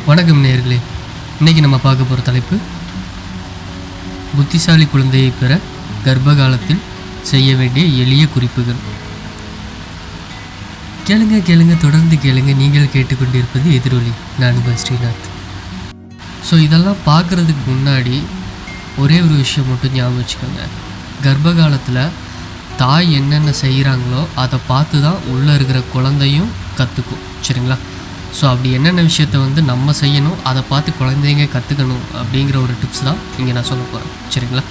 வணக்கம் நேயர்களே இன்னைக்கு நம்ம பார்க்க போகிற தலைப்பு புத்திசாலி குழந்தையை பெற கர்ப்ப காலத்தில் செய்ய வேண்டிய எளிய குறிப்புகள் கேளுங்க கேளுங்க தொடர்ந்து கேளுங்க நீங்கள் கேட்டுக்கொண்டிருப்பது எதிரொலி நான் உங்கள் ஸ்ரீநாத் ஸோ இதெல்லாம் பார்க்குறதுக்கு முன்னாடி ஒரே ஒரு விஷயம் மட்டும் ஞாபகம் வச்சுக்கோங்க கர்ப்ப காலத்தில் தாய் என்னென்ன செய்கிறாங்களோ அதை பார்த்து தான் உள்ளே இருக்கிற குழந்தையும் கற்றுக்கும் சரிங்களா ஸோ அப்படி என்னென்ன விஷயத்த வந்து நம்ம செய்யணும் அதை பார்த்து குழந்தைங்க கற்றுக்கணும் அப்படிங்கிற ஒரு டிப்ஸ் தான் இங்கே நான் சொல்ல போகிறேன் சரிங்களா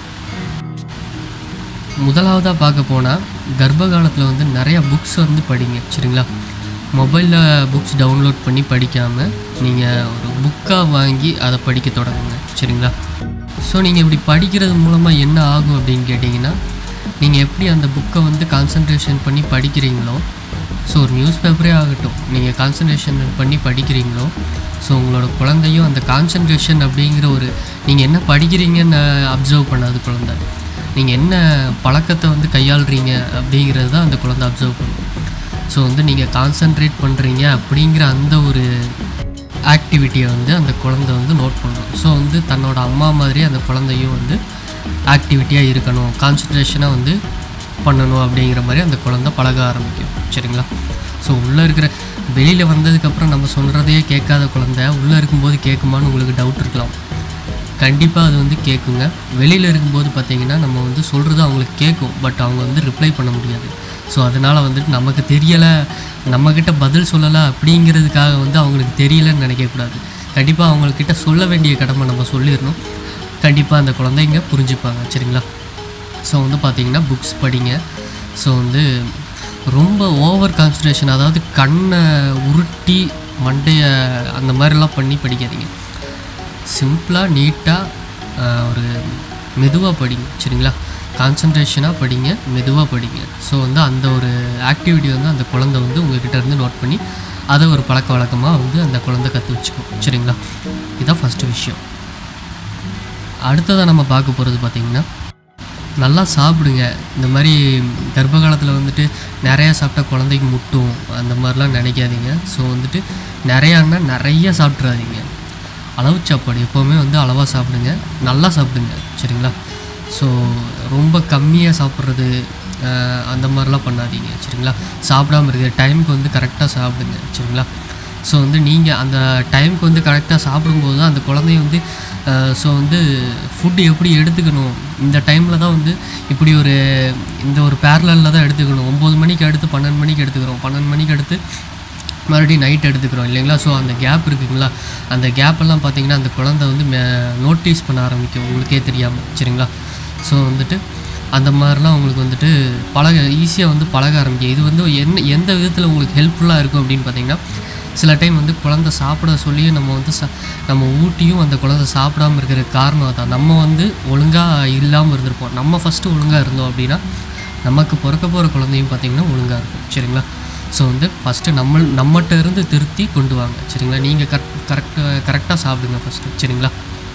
முதலாவதாக பார்க்க போனால் கர்ப்ப காலத்தில் வந்து நிறையா புக்ஸ் வந்து படிங்க சரிங்களா மொபைலில் புக்ஸ் டவுன்லோட் பண்ணி படிக்காமல் நீங்கள் ஒரு புக்காக வாங்கி அதை படிக்க தொடங்குங்க சரிங்களா ஸோ நீங்கள் இப்படி படிக்கிறது மூலமாக என்ன ஆகும் அப்படின்னு கேட்டிங்கன்னா நீங்கள் எப்படி அந்த புக்கை வந்து கான்சன்ட்ரேஷன் பண்ணி படிக்கிறீங்களோ ஸோ ஒரு நியூஸ் பேப்பரே ஆகட்டும் நீங்கள் கான்சன்ட்ரேஷன் பண்ணி படிக்கிறீங்களோ ஸோ உங்களோட குழந்தையும் அந்த கான்சன்ட்ரேஷன் அப்படிங்கிற ஒரு நீங்கள் என்ன படிக்கிறீங்கன்னு அப்சர்வ் பண்ணாது குழந்தை நீங்கள் என்ன பழக்கத்தை வந்து கையாளுறீங்க அப்படிங்கிறது தான் அந்த குழந்தை அப்சர்வ் பண்ணும் ஸோ வந்து நீங்கள் கான்சன்ட்ரேட் பண்ணுறீங்க அப்படிங்கிற அந்த ஒரு ஆக்டிவிட்டியை வந்து அந்த குழந்தை வந்து நோட் பண்ணும் ஸோ வந்து தன்னோட அம்மா மாதிரி அந்த குழந்தையும் வந்து ஆக்டிவிட்டியாக இருக்கணும் கான்சன்ட்ரேஷனாக வந்து பண்ணணும் அப்படிங்கிற மாதிரி அந்த குழந்தை பழக ஆரம்பிக்கும் சரிங்களா ஸோ உள்ளே இருக்கிற வெளியில் வந்ததுக்கப்புறம் நம்ம சொல்கிறதையே கேட்காத குழந்தை உள்ளே இருக்கும்போது கேட்குமான்னு உங்களுக்கு டவுட் இருக்கலாம் கண்டிப்பாக அது வந்து கேட்குங்க வெளியில் இருக்கும்போது பார்த்தீங்கன்னா நம்ம வந்து சொல்கிறது அவங்களுக்கு கேட்கும் பட் அவங்க வந்து ரிப்ளை பண்ண முடியாது ஸோ அதனால் வந்துட்டு நமக்கு தெரியலை நம்மக்கிட்ட பதில் சொல்லலை அப்படிங்கிறதுக்காக வந்து அவங்களுக்கு தெரியலன்னு நினைக்கக்கூடாது கண்டிப்பாக அவங்கக்கிட்ட சொல்ல வேண்டிய கடமை நம்ம சொல்லிடணும் கண்டிப்பாக அந்த குழந்தைங்க புரிஞ்சுப்பாங்க சரிங்களா ஸோ வந்து பார்த்தீங்கன்னா புக்ஸ் படிங்க ஸோ வந்து ரொம்ப ஓவர் கான்சன்ட்ரேஷன் அதாவது கண்ணை உருட்டி மண்டையை அந்த மாதிரிலாம் பண்ணி படிக்காதீங்க சிம்பிளாக நீட்டாக ஒரு மெதுவாக படிங்க சரிங்களா கான்சன்ட்ரேஷனாக படிங்க மெதுவாக படிங்க ஸோ வந்து அந்த ஒரு ஆக்டிவிட்டி வந்து அந்த குழந்தை வந்து உங்ககிட்ட இருந்து நோட் பண்ணி அதை ஒரு பழக்க வழக்கமாக வந்து அந்த குழந்தை கற்று வச்சுக்கும் சரிங்களா இதுதான் ஃபஸ்ட்டு விஷயம் அடுத்ததாக நம்ம பார்க்க போகிறது பார்த்திங்கன்னா நல்லா சாப்பிடுங்க இந்த மாதிரி கர்ப்ப காலத்தில் வந்துட்டு நிறையா சாப்பிட்டா குழந்தைக்கு முட்டும் அந்த மாதிரிலாம் நினைக்காதீங்க ஸோ வந்துட்டு நிறையான்னா நிறைய சாப்பிட்றாதீங்க அளவு சாப்பாடு எப்போவுமே வந்து அளவாக சாப்பிடுங்க நல்லா சாப்பிடுங்க சரிங்களா ஸோ ரொம்ப கம்மியாக சாப்பிட்றது ஆஹ், அந்த மாதிரிலாம் பண்ணாதீங்க சரிங்களா சாப்பிடாம இருக்கிற டைமுக்கு வந்து கரெக்டாக சாப்பிடுங்க சரிங்களா ஸோ வந்து நீங்கள் அந்த டைமுக்கு வந்து கரெக்டாக சாப்பிடும்போது தான் அந்த குழந்தைய வந்து ஸோ வந்து ஃபுட்டு எப்படி எடுத்துக்கணும் இந்த டைமில் தான் வந்து இப்படி ஒரு இந்த ஒரு பேரலில் தான் எடுத்துக்கணும் ஒம்பது மணிக்கு அடுத்து பன்னெண்டு மணிக்கு எடுத்துக்கிறோம் பன்னெண்டு மணிக்கு அடுத்து மறுபடியும் நைட் எடுத்துக்கிறோம் இல்லைங்களா ஸோ அந்த கேப் இருக்குங்களா அந்த கேப்பெல்லாம் பார்த்தீங்கன்னா அந்த குழந்தை வந்து நோட்டீஸ் பண்ண ஆரம்பிக்கும் உங்களுக்கே தெரியாமல் சரிங்களா ஸோ வந்துட்டு அந்த மாதிரிலாம் உங்களுக்கு வந்துட்டு பழக ஈஸியாக வந்து பழக ஆரம்பிக்கும் இது வந்து என்ன எந்த விதத்தில் உங்களுக்கு ஹெல்ப்ஃபுல்லாக இருக்கும் அப்படின்னு பார்த்தீங்கன்னா சில டைம் வந்து குழந்தை சாப்பிட சொல்லியும் நம்ம வந்து சா நம்ம ஊட்டியும் அந்த குழந்தை சாப்பிடாம இருக்கிற காரணம் அதான் நம்ம வந்து ஒழுங்காக இல்லாமல் இருந்திருப்போம் நம்ம ஃபஸ்ட்டு ஒழுங்காக இருந்தோம் அப்படின்னா நமக்கு பிறக்க போகிற குழந்தையும் பார்த்திங்கன்னா ஒழுங்காக இருக்கும் சரிங்களா ஸோ வந்து ஃபஸ்ட்டு நம்ம நம்மகிட்ட இருந்து திருத்தி கொண்டு வாங்க சரிங்களா நீங்கள் கரெக்ட் கரெக்டாக கரெக்டாக சாப்பிடுங்க ஃபஸ்ட்டு சரிங்களா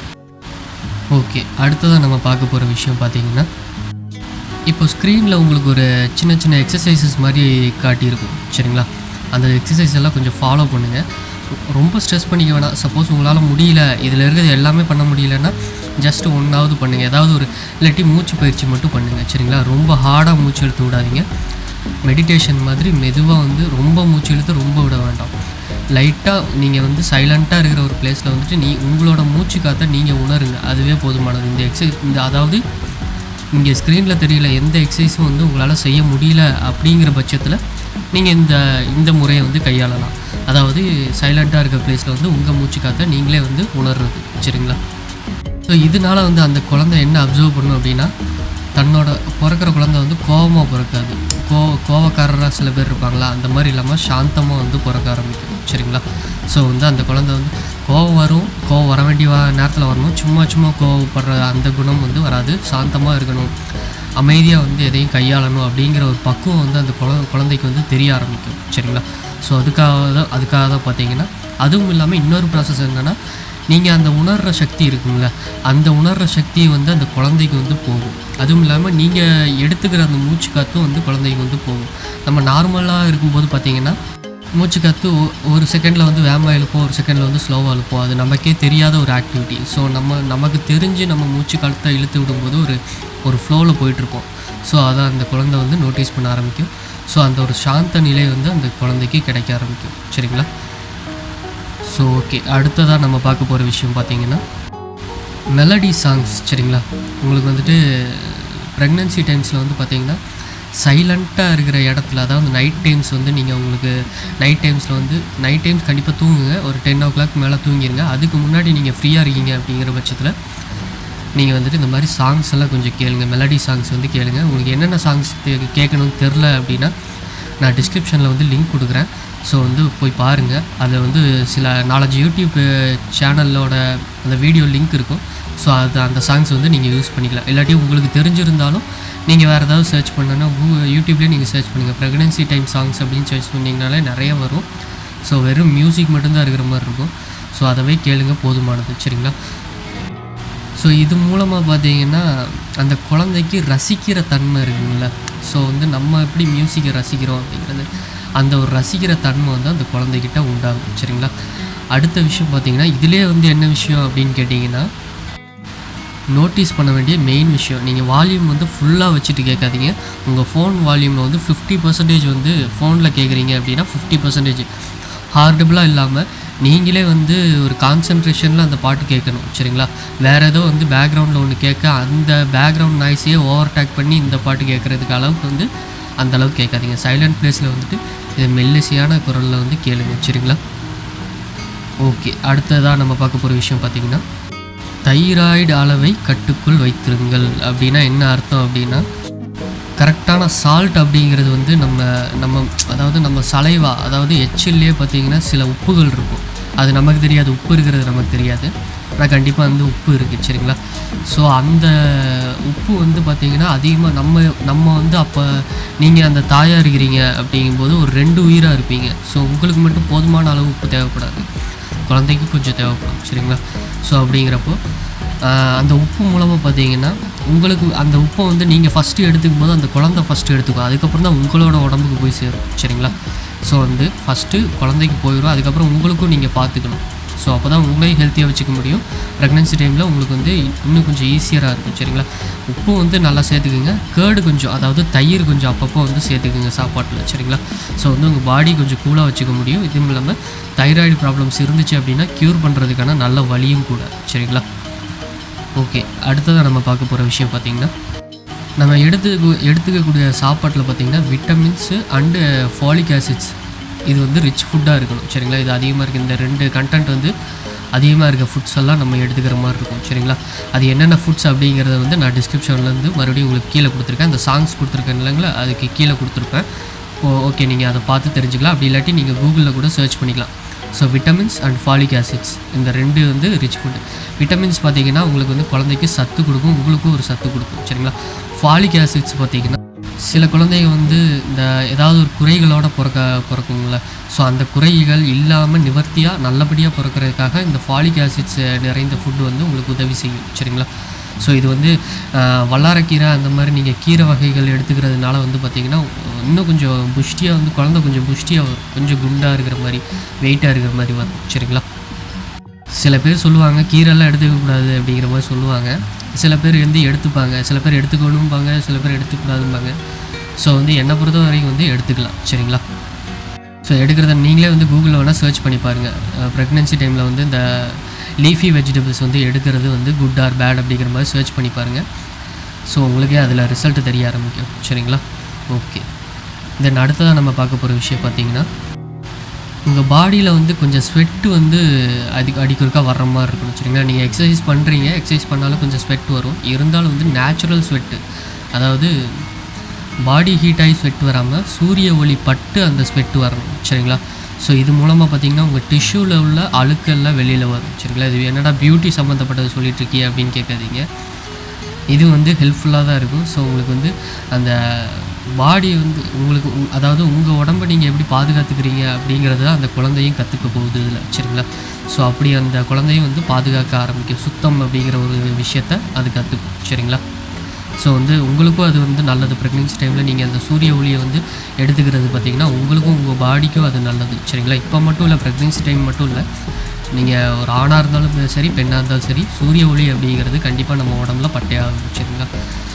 ஓகே அடுத்ததாக நம்ம பார்க்க போகிற விஷயம் பார்த்தீங்கன்னா இப்போ ஸ்க்ரீனில் உங்களுக்கு ஒரு சின்ன சின்ன எக்ஸசைசஸ் மாதிரி காட்டியிருக்கும் சரிங்களா அந்த எக்ஸசைஸ் எல்லாம் கொஞ்சம் ஃபாலோ பண்ணுங்கள் ரொம்ப ஸ்ட்ரெஸ் பண்ணிக்க வேணாம் சப்போஸ் உங்களால் முடியல இதில் இருக்கிறது எல்லாமே பண்ண முடியலன்னா ஜஸ்ட் ஒன்றாவது பண்ணுங்கள் ஏதாவது ஒரு இல்லாட்டி மூச்சு பயிற்சி மட்டும் பண்ணுங்கள் சரிங்களா ரொம்ப ஹார்டாக மூச்சு இழுத்து விடாதீங்க மெடிடேஷன் மாதிரி மெதுவாக வந்து ரொம்ப மூச்சு இழுத்து ரொம்ப விட வேண்டாம் லைட்டாக நீங்கள் வந்து சைலண்ட்டாக இருக்கிற ஒரு பிளேஸில் வந்துட்டு நீ உங்களோட மூச்சு காற்றை நீங்கள் உணருங்க அதுவே போதுமானது இந்த எக்ஸசைஸ் இந்த அதாவது இங்கே ஸ்க்ரீனில் தெரியல எந்த எக்ஸசைஸும் வந்து உங்களால் செய்ய முடியல அப்படிங்கிற பட்சத்தில் நீங்கள் இந்த இந்த முறையை வந்து கையாளலாம் அதாவது சைலண்ட்டாக இருக்க பிளேஸில் வந்து உங்கள் மூச்சு காற்றை நீங்களே வந்து உணர்றது சரிங்களா ஸோ இதனால வந்து அந்த குழந்தை என்ன அப்சர்வ் பண்ணும் அப்படின்னா தன்னோட பிறக்கிற குழந்தை வந்து கோவமாக பிறக்காது கோ கோவக்காரராக சில பேர் இருப்பாங்களா அந்த மாதிரி இல்லாமல் சாந்தமாக வந்து பிறக்க ஆரம்பிக்கும் சரிங்களா ஸோ வந்து அந்த குழந்தை வந்து கோவம் வரும் கோவம் வர வேண்டிய வ- நேரத்தில் வரணும் சும்மா சும்மா கோவப்படுற அந்த குணம் வந்து வராது சாந்தமாக இருக்கணும் அமைதியாக வந்து எதையும் கையாளணும் அப்படிங்கிற ஒரு பக்குவம் வந்து அந்த குழ குழந்தைக்கு வந்து தெரிய ஆரம்பிக்கும் சரிங்களா ஸோ அதுக்காக தான் அதுக்காக தான் பார்த்தீங்கன்னா அதுவும் இல்லாமல் இன்னொரு ப்ராசஸ் என்னென்னா நீங்கள் அந்த உணர்கிற சக்தி இருக்குங்கள அந்த உணர்கிற சக்தி வந்து அந்த குழந்தைக்கு வந்து போகும் அதுவும் இல்லாமல் நீங்கள் எடுத்துக்கிற அந்த மூச்சு காற்றும் வந்து குழந்தைக்கு வந்து போகும் நம்ம நார்மலாக இருக்கும்போது பார்த்தீங்கன்னா மூச்சு காற்று ஒரு செகண்டில் வந்து வேகமாக இழுப்போம் ஒரு செகண்டில் வந்து ஸ்லோவாக இழுப்போம் அது நமக்கே தெரியாத ஒரு ஆக்டிவிட்டி ஸோ நம்ம நமக்கு தெரிஞ்சு நம்ம மூச்சு காலத்தை இழுத்து விடும்போது ஒரு ஒரு ஃப்ளோவில் போயிட்டுருப்போம் ஸோ அதை அந்த குழந்தை வந்து நோட்டீஸ் பண்ண ஆரம்பிக்கும் ஸோ அந்த ஒரு சாந்த நிலை வந்து அந்த குழந்தைக்கு கிடைக்க ஆரம்பிக்கும் சரிங்களா ஸோ ஓகே அடுத்ததாக நம்ம பார்க்க போகிற விஷயம் பார்த்தீங்கன்னா மெலடி சாங்ஸ் சரிங்களா உங்களுக்கு வந்துட்டு ப்ரெக்னென்சி டைம்ஸில் வந்து பார்த்தீங்கன்னா சைலண்ட்டாக இருக்கிற இடத்துல அதாவது நைட் டைம்ஸ் வந்து நீங்கள் உங்களுக்கு நைட் டைம்ஸில் வந்து நைட் டைம்ஸ் கண்டிப்பாக தூங்குங்க ஒரு டென் ஓ கிளாக் மேலே தூங்கிடுங்க அதுக்கு முன்னாடி நீங்கள் ஃப்ரீயாக இருக்கீங்க அப்படிங்கிற பட்சத்தில் நீங்கள் வந்துட்டு இந்த மாதிரி சாங்ஸ் எல்லாம் கொஞ்சம் கேளுங்க மெலடி சாங்ஸ் வந்து கேளுங்க உங்களுக்கு என்னென்ன சாங்ஸ் கேட்கணும்னு தெரில அப்படின்னா நான் டிஸ்கிரிப்ஷனில் வந்து லிங்க் கொடுக்குறேன் ஸோ வந்து போய் பாருங்கள் அதில் வந்து சில நாலஞ்சு யூடியூப் சேனலோட அந்த வீடியோ லிங்க் இருக்கும் ஸோ அது அந்த சாங்ஸ் வந்து நீங்கள் யூஸ் பண்ணிக்கலாம் இல்லாட்டி உங்களுக்கு தெரிஞ்சிருந்தாலும் நீங்கள் வேறு ஏதாவது சர்ச் பண்ணனா யூடியூப்லேயே நீங்கள் சர்ச் பண்ணுங்கள் ப்ரெக்னென்சி டைம் சாங்ஸ் அப்படின்னு சர்ச் பண்ணிங்கனாலே நிறைய வரும் ஸோ வெறும் மியூசிக் மட்டும்தான் இருக்கிற மாதிரி இருக்கும் ஸோ அதவே கேளுங்க போதுமானது சரிங்களா ஸோ இது மூலமாக பார்த்தீங்கன்னா அந்த குழந்தைக்கு ரசிக்கிற தன்மை இருக்குங்கள ஸோ வந்து நம்ம எப்படி மியூசிக்கை ரசிக்கிறோம் அப்படிங்கிறது அந்த ஒரு ரசிக்கிற தன்மை வந்து அந்த குழந்தைகிட்ட உண்டாகும் சரிங்களா அடுத்த விஷயம் பார்த்தீங்கன்னா இதுலேயே வந்து என்ன விஷயம் அப்படின்னு கேட்டிங்கன்னா நோட்டீஸ் பண்ண வேண்டிய மெயின் விஷயம் நீங்கள் வால்யூம் வந்து ஃபுல்லாக வச்சுட்டு கேட்காதீங்க உங்கள் ஃபோன் வால்யூமில் வந்து ஃபிஃப்டி பர்சன்டேஜ் வந்து ஃபோனில் கேட்குறீங்க அப்படின்னா ஃபிஃப்டி பர்சன்டேஜ் ஹார்டபுளாக இல்லாமல் நீங்களே வந்து ஒரு கான்சன்ட்ரேஷனில் அந்த பாட்டு கேட்கணும் சரிங்களா வேறு ஏதோ வந்து பேக்ரவுண்டில் ஒன்று கேட்க அந்த பேக்ரவுண்ட் நாய்ஸையே ஓவர்டேக் பண்ணி இந்த பாட்டு கேட்குறதுக்கு அளவுக்கு வந்து அந்த அளவுக்கு கேட்காதீங்க சைலண்ட் பிளேஸில் வந்துட்டு இது மெல்லிசையான குரலில் வந்து கேளுங்க சரிங்களா ஓகே அடுத்ததாக நம்ம பார்க்க போகிற விஷயம் பார்த்திங்கன்னா தைராய்டு அளவை கட்டுக்குள் வைத்திருங்கள் அப்படின்னா என்ன அர்த்தம் அப்படின்னா கரெக்டான சால்ட் அப்படிங்கிறது வந்து நம்ம நம்ம அதாவது நம்ம சலைவா அதாவது எச்சில்லையே பார்த்தீங்கன்னா சில உப்புகள் இருக்கும் அது நமக்கு தெரியாது உப்பு இருக்கிறது நமக்கு தெரியாது ஆனால் கண்டிப்பாக வந்து உப்பு இருக்குது சரிங்களா ஸோ அந்த உப்பு வந்து பார்த்திங்கன்னா அதிகமாக நம்ம நம்ம வந்து அப்போ நீங்கள் அந்த தாயாக இருக்கிறீங்க அப்படிங்கும்போது ஒரு ரெண்டு உயிராக இருப்பீங்க ஸோ உங்களுக்கு மட்டும் போதுமான அளவு உப்பு தேவைப்படாது குழந்தைக்கு கொஞ்சம் தேவைப்படும் சரிங்களா ஸோ அப்படிங்கிறப்போ ஆஹ், அந்த உப்பு மூலமாக பார்த்தீங்கன்னா உங்களுக்கு அந்த உப்பை வந்து நீங்கள் ஃபஸ்ட்டு எடுத்துக்கும் போது அந்த குழந்தை ஃபஸ்ட்டு எடுத்துக்கும் அதுக்கப்புறம் தான் உங்களோட உடம்புக்கு போய் சேரும் சரிங்களா ஸோ வந்து ஃபஸ்ட்டு குழந்தைக்கு போயிடும் அதுக்கப்புறம் உங்களுக்கும் நீங்கள் பார்த்துக்கணும் ஸோ அப்போ தான் உங்களையும் ஹெல்த்தியாக வச்சுக்க முடியும் ப்ரெக்னென்சி டைமில் உங்களுக்கு வந்து இன்னும் கொஞ்சம் ஈஸியராக இருக்கும் சரிங்களா உப்பு வந்து நல்லா சேர்த்துக்குங்க கேர்டு கொஞ்சம் அதாவது தயிர் கொஞ்சம் அப்பப்போ வந்து சேர்த்துக்குங்க சாப்பாட்டில் சரிங்களா ஸோ வந்து உங்கள் பாடி கொஞ்சம் கூலாக வச்சுக்க முடியும் இதுவும் இல்லாமல் தைராய்டு ப்ராப்ளம்ஸ் இருந்துச்சு அப்படின்னா க்யூர் பண்ணுறதுக்கான நல்ல வழியும் கூட சரிங்களா ஓகே அடுத்ததாக நம்ம பார்க்க போகிற விஷயம் பார்த்திங்கன்னா நம்ம எடுத்து எடுத்துக்கக்கூடிய சாப்பாட்டில் பார்த்திங்கன்னா விட்டமின்ஸு அண்டு ஃபாலிக் ஆசிட்ஸ் இது வந்து ரிச் ஃபுட்டாக இருக்கணும் சரிங்களா இது அதிகமாக இருக்குது இந்த ரெண்டு கண்டென்ட் வந்து அதிகமாக இருக்க ஃபுட்ஸ் எல்லாம் நம்ம எடுத்துக்கிற மாதிரி இருக்கும் சரிங்களா அது என்னென்ன ஃபுட்ஸ் அப்படிங்கிறத வந்து நான் டிஸ்கிரிப்ஷன்லேருந்து மறுபடியும் உங்களுக்கு கீழே கொடுத்துருக்கேன் அந்த சாங்ஸ் கொடுத்துருக்கேன் இல்லைங்களா அதுக்கு கீழே கொடுத்துருப்பேன் ஓ ஓகே நீங்கள் அதை பார்த்து தெரிஞ்சுக்கலாம் அப்படி இல்லாட்டி நீங்கள் கூகுளில் கூட சர்ச் பண்ணிக்கலாம் so vitamins and folic acids இந்த ரெண்டு வந்து ரிச் ஃபுட் விட்டமின்ஸ் பார்த்தீங்கன்னா உங்களுக்கு வந்து குழந்தைக்கு சத்து கொடுக்கும் உங்களுக்கும் ஒரு சத்து கொடுக்கும் சரிங்களா ஃபாலிக் ஆசிட்ஸ் பார்த்தீங்கன்னா சில குழந்தைங்க வந்து இந்த ஏதாவது ஒரு குறைகளோட பிறக்க பிறக்குங்கள ஸோ அந்த குறைகள் இல்லாமல் நிவர்த்தியாக நல்லபடியாக பிறக்கிறதுக்காக இந்த ஃபாலிக் ஆசிட்ஸ் நிறைந்த ஃபுட்டு வந்து உங்களுக்கு உதவி செய்யும் சரிங்களா ஸோ இது வந்து ஆஹ், வல்லாரக்கீரை அந்த மாதிரி நீங்கள் கீரை வகைகள் எடுத்துக்கிறதுனால வந்து பார்த்திங்கன்னா இன்னும் கொஞ்சம் புஷ்டியாக வந்து குழந்தை கொஞ்சம் புஷ்டியாக வரும் கொஞ்சம் குண்டாக இருக்கிற மாதிரி வெயிட்டாக இருக்கிற மாதிரி வரும் சரிங்களா சில பேர் சொல்லுவாங்க கீரைலாம் எடுத்துக்கக்கூடாது அப்படிங்கிற மாதிரி சொல்லுவாங்க சில பேர் வந்து எடுத்துப்பாங்க சில பேர் எடுத்துக்கணும்பாங்க சில பேர் எடுத்துக்கூடாதும்பாங்க ஸோ வந்து என்னை பொறுத்த வரைக்கும் வந்து எடுத்துக்கலாம் சரிங்களா ஸோ எடுக்கிறத நீங்களே வந்து கூகுளில் வேணால் சர்ச் பண்ணி பாருங்கள் ப்ரெக்னென்சி டைமில் வந்து இந்த லீஃபி வெஜிடபிள்ஸ் வந்து எடுக்கிறது வந்து குட் ஆர் பேட் அப்படிங்கிற மாதிரி சர்ச் பண்ணி பாருங்கள் ஸோ உங்களுக்கே அதில் ரிசல்ட் தெரிய ஆரம்பிக்கும் சரிங்களா ஓகே தென் அடுத்ததாக நம்ம பார்க்க போகிற விஷயம் பார்த்தீங்கன்னா உங்கள் பாடியில் வந்து கொஞ்சம் ஸ்வெட்டு வந்து அடி அடிக்கொருக்கா வர்ற மாதிரி இருக்கணும் சரிங்களா நீங்கள் எக்ஸசைஸ் பண்ணுறீங்க எக்ஸசைஸ் பண்ணாலும் கொஞ்சம் ஸ்வெட் வரும் இருந்தாலும் வந்து நேச்சுரல் ஸ்வெட்டு அதாவது பாடி ஹீட் ஆகி ஸ்வெட் வராமல் சூரிய ஒளி பட்டு அந்த ஸ்வெட் வரணும் சரிங்களா ஸோ இது மூலமாக பார்த்தீங்கன்னா உங்கள் டிஷ்யூவில் உள்ள அழுக்கெல்லாம் வெளியில் வரும் சரிங்களா இது என்னடா பியூட்டி சம்மந்தப்பட்டது சொல்லிட்டு இருக்கியே அப்படின்னு கேட்காதீங்க இது வந்து ஹெல்ப்ஃபுல்லாக தான் இருக்கும் ஸோ உங்களுக்கு வந்து அந்த பாடி வந்து உங்களுக்கு உ- அதாவது உங்கள் உடம்ப நீங்கள் எப்படி பாதுகாத்துக்கிறீங்க அப்படிங்கிறது அந்த குழந்தையும் கற்றுக்க போகுது இதில் சரிங்களா ஸோ அப்படி அந்த குழந்தையும் வந்து பாதுகாக்க ஆரம்பிக்கும் சுத்தம் அப்படிங்கிற ஒரு விஷயத்த அது கற்றுக்கும் சரிங்களா ஸோ வந்து உங்களுக்கும் அது வந்து நல்லது ப்ரெக்னென்சி டைமில் நீங்கள் அந்த சூரிய ஒளியை வந்து எடுத்துக்கிறது பார்த்திங்கன்னா உங்களுக்கும் உங்கள் பாடிக்கும் அது நல்லது சரிங்களா இப்போ மட்டும் இல்லை ப்ரெக்னென்சி டைம் மட்டும் இல்லை நீங்கள் ஒரு ஆணாக இருந்தாலும் சரி பெண்ணாக இருந்தாலும் சரி சூரிய ஒளி அப்படிங்கிறது கண்டிப்பாக நம்ம உடம்புல பட்டே ஆகும் சரிங்களா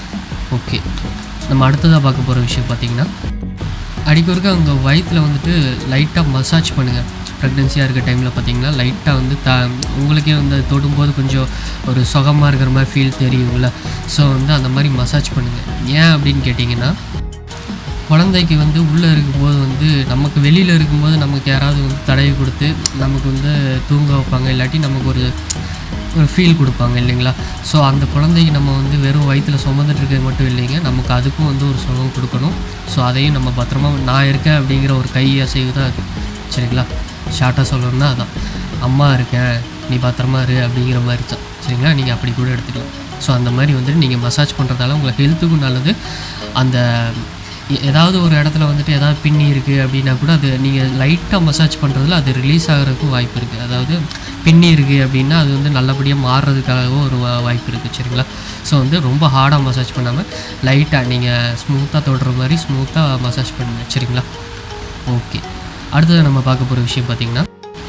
ஓகே நம்ம அடுத்ததாக பார்க்க போகிற விஷயம் பார்த்திங்கன்னா அடிக்கொருக்க உங்கள் வயிற்றில் வந்துட்டு லைட்டாக மசாஜ் பண்ணுங்கள் ப்ரெக்னென்சியாக இருக்க டைமில் பார்த்தீங்கன்னா லைட்டாக வந்து த உங்களுக்கே வந்து அது தொடும்போது கொஞ்சம் ஒரு சுகமாக இருக்கிற மாதிரி ஃபீல் தெரியுங்கள ஸோ வந்து அந்த மாதிரி மசாஜ் பண்ணுங்கள் ஏன் அப்படின்னு கேட்டிங்கன்னா குழந்தைக்கு வந்து உள்ளே இருக்கும்போது வந்து நமக்கு வெளியில் இருக்கும்போது நமக்கு யாராவது வந்து தடவி கொடுத்து நமக்கு வந்து தூங்க வைப்பாங்க இல்லாட்டி நமக்கு ஒரு ஒரு ஃபீல் கொடுப்பாங்க இல்லைங்களா ஸோ அந்த குழந்தைக்கு நம்ம வந்து வெறும் வயிற்றில் சுமந்துட்டு இருக்கிறது மட்டும் இல்லைங்க நமக்கு அதுக்கும் வந்து ஒரு சுகம் கொடுக்கணும் ஸோ அதையும் நம்ம பத்திரமா நான் இருக்கேன் அப்படிங்கிற ஒரு கை அசைவு தான் அது சரிங்களா ஷார்ட்டாக சொல்லணும்னா அதான் அம்மா இருக்கேன் நீ பத்திரமா இரு அப்படிங்கிற மாதிரி தான் சரிங்களா நீங்கள் அப்படி கூட எடுத்துக்கலாம் ஸோ அந்த மாதிரி வந்துட்டு நீங்கள் மசாஜ் பண்ணுறதால உங்கள் ஹெல்த்துக்கும் நல்லது அந்த எ- ஏதாவது ஒரு இடத்துல வந்துட்டு ஏதாவது பின்னி இருக்குது அப்படின்னா கூட அது நீங்கள் லைட்டாக மசாஜ் பண்ணுறதுல அது ரிலீஸ் ஆகிறதுக்கும் வாய்ப்பு இருக்குது அதாவது பின்னி இருக்குது அப்படின்னா அது வந்து நல்லபடியாக மாறுறதுக்காகவும் ஒரு வா- வாய்ப்பு இருக்குது சரிங்களா ஸோ வந்து ரொம்ப ஹார்டாக மசாஜ் பண்ணாமல் லைட்டாக நீங்கள் ஸ்மூத்தாக தொடுற மாதிரி ஸ்மூத்தாக மசாஜ் பண்ணுங்க சரிங்களா ஓகே அடுத்தது நம்ம பார்க்க போகிற விஷயம் பார்த்திங்கன்னா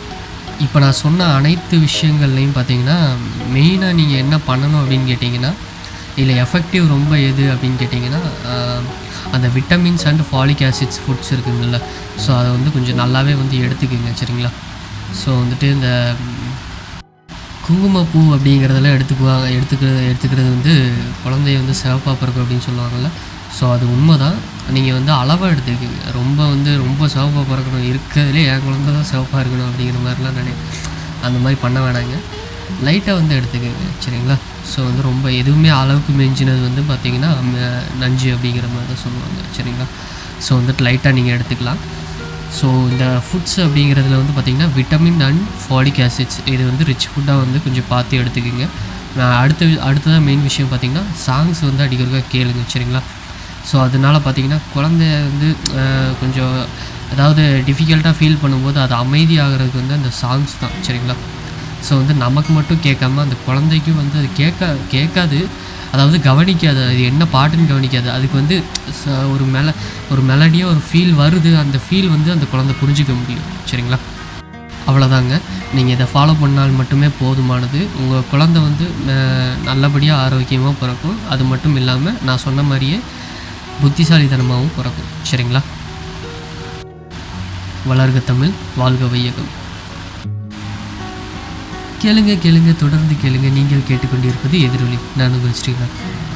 இப்போ நான் சொன்ன அனைத்து விஷயங்கள்லையும் பார்த்தீங்கன்னா மெயினாக நீங்கள் என்ன பண்ணணும் அப்படின்னு கேட்டிங்கன்னா இதில் எஃபெக்டிவ் ரொம்ப எது அப்படின்னு கேட்டிங்கன்னா ஆஹ், அந்த vitamins and folic acids foods இருக்குங்கள்ல ஸோ அதை வந்து கொஞ்சம் நல்லாவே வந்து எடுத்துக்கோங்க சரிங்களா ஸோ வந்துட்டு இந்த ம், குங்குமப்பூ அப்படிங்கிறதெல்லாம் எடுத்துக்குவாங்க எடுத்துக்கிறது எடுத்துக்கிறது வந்து குழந்தைய வந்து சிவப்பாக பிறக்கும் அப்படின்னு சொல்லுவாங்கள்ல ஸோ அது உண்மை தான் நீங்கள் வந்து அளவாக எடுத்துக்கோங்க ரொம்ப வந்து ரொம்ப சிவப்பாக பிறக்கணும் இருக்கிறதுலே என் குழந்தை தான் சிவப்பாக இருக்கணும் அப்படிங்கிற மாதிரிலாம் நினை அந்த மாதிரி பண்ண வேணாங்க லைட்டாக வந்து எடுத்துக்கோங்க சரிங்களா ஸோ வந்து ரொம்ப எதுவுமே அளவுக்கு மிஞ்சினது வந்து பார்த்திங்கன்னா ம- நஞ்சு அப்படிங்கிற மாதிரி தான் சொல்லுவாங்க சரிங்களா ஸோ வந்துட்டு லைட்டாக நீங்கள் எடுத்துக்கலாம் ஸோ இந்த ஃபுட்ஸ் அப்படிங்கிறதுல வந்து பார்த்திங்கன்னா விட்டமின் அண்ட் ஃபாலிக் ஆசிட்ஸ் இது வந்து ரிச் ஃபுட்டாக வந்து கொஞ்சம் பார்த்து எடுத்துக்கோங்க நான் அடுத்த அடுத்ததாக மெயின் விஷயம் பார்த்திங்கன்னா சாங்ஸ் வந்து அடிக்கடிக்க கேளுங்க சரிங்களா ஸோ அதனால பார்த்திங்கன்னா குழந்தைய வந்து அஹ், கொஞ்சம் அதாவது டிஃபிகல்ட்டாக ஃபீல் பண்ணும்போது அது அமைதியாகிறதுக்கு வந்து அந்த சாங்ஸ் தான் சரிங்களா ஸோ வந்து நமக்கு மட்டும் கேட்காம அந்த குழந்தைக்கும் வந்து அது கேட்க கேட்காது அதாவது கவனிக்காது அது என்ன பாட்டுன்னு கவனிக்காது அதுக்கு வந்து ச- ஒரு மெல ஒரு மெலடியாக ஒரு ஃபீல் வருது அந்த ஃபீல் வந்து அந்த குழந்தை புரிஞ்சிக்க முடியும் சரிங்களா அவ்வளோதாங்க நீங்கள் இதை ஃபாலோ பண்ணால் மட்டுமே போதுமானது உங்கள் குழந்தை வந்து அஹ், நல்லபடியாக ஆரோக்கியமாக பிறக்கும் அது மட்டும் இல்லாமல் நான் சொன்ன மாதிரியே புத்திசாலித்தனமாகவும் பிறக்கும் சரிங்களா வளர்க தமிழ் வாழ்க வையகம் கேளுங்க கேளுங்க தொடர்ந்து கேளுங்க நீங்கள் கேட்டுக்கொண்டிருப்பது எதிரொலி நான் உங்கள் ஸ்ரீநாத்